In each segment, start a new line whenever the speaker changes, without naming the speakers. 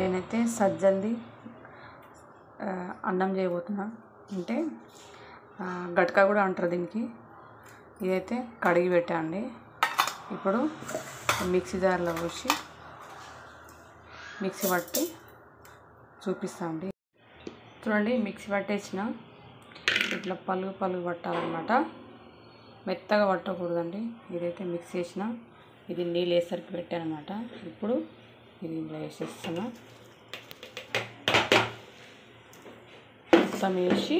నేనైతే సజ్జల్ది ఆ, అన్నం చేయబోతున్నా అంటే ఆ, గట్కా కూడా అంటారు దీనికి ఇదైతే కడిగి పెట్టా అండి ఇప్పుడు మిక్సీ జార్లో పోసి మిక్సీ పట్టి చూపిస్తా అండి చూడండి మిక్సీ పట్టేసిన ఇట్లా పలుగు పలుగు పట్టాలన్నమాట మెత్తగా పట్టకూడదండి ఇదైతే మిక్స్ చేసిన ఇది నీళ్ళు వేసరికి పెట్టాను అనమాట ఇప్పుడు ఇది ఇందులో వేసేస్తున్నా మొత్తం వేసి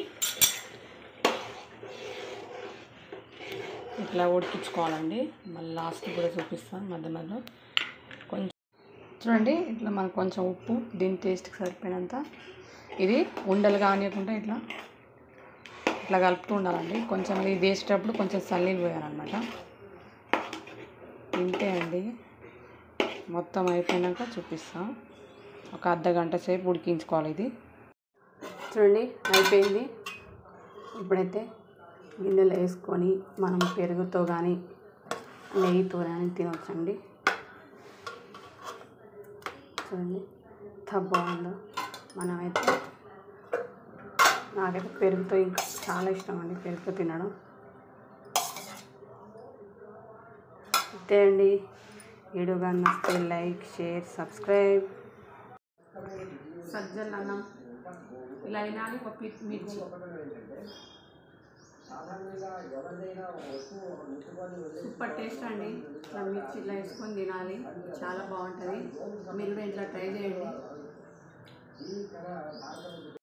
ఇట్లా ఉడికించుకోవాలండి మళ్ళీ లాస్ట్ కూడా చూపిస్తాను మధ్య మధ్యలో కొంచెం చూడండి ఇట్లా మనకు కొంచెం ఉప్పు దీని టేస్ట్కి సరిపోయినంత ఇది ఉండలు కానియకుండా ఇట్లా ఇట్లా కలుపుతూ ఉండాలండి కొంచెం ఇది వేసేటప్పుడు కొంచెం చల్లీలు పోయాలన్నమాట ఇంతే అండి మొత్తం అయిపోయినాక చూపిస్తాం ఒక అర్ధ గంట సేపు ఉడికించుకోవాలి ఇది చూడండి అయిపోయింది ఇప్పుడైతే గిన్నెలో వేసుకొని మనం పెరుగుతో కానీ నెయ్యితో కానీ తినవచ్చండి చూడండి ఎంత బాగుందో మనమైతే నాకైతే పెరుగుతో ఇంకా చాలా ఇష్టం అండి పెరుగుతో తినడం అంతే అండి వీడియో కానీ నచ్చితే లైక్ షేర్ సబ్స్క్రైబ్ సజ్జల అన్నం ఇలా తినాలి ఒక పి- మిర్చి సూపర్ టేస్ట్ అండి ఇట్లా మిర్చి ఇట్లా వేసుకొని తినాలి చాలా బాగుంటుంది మీరు కూడా ఇట్లా ట్రై చేయండి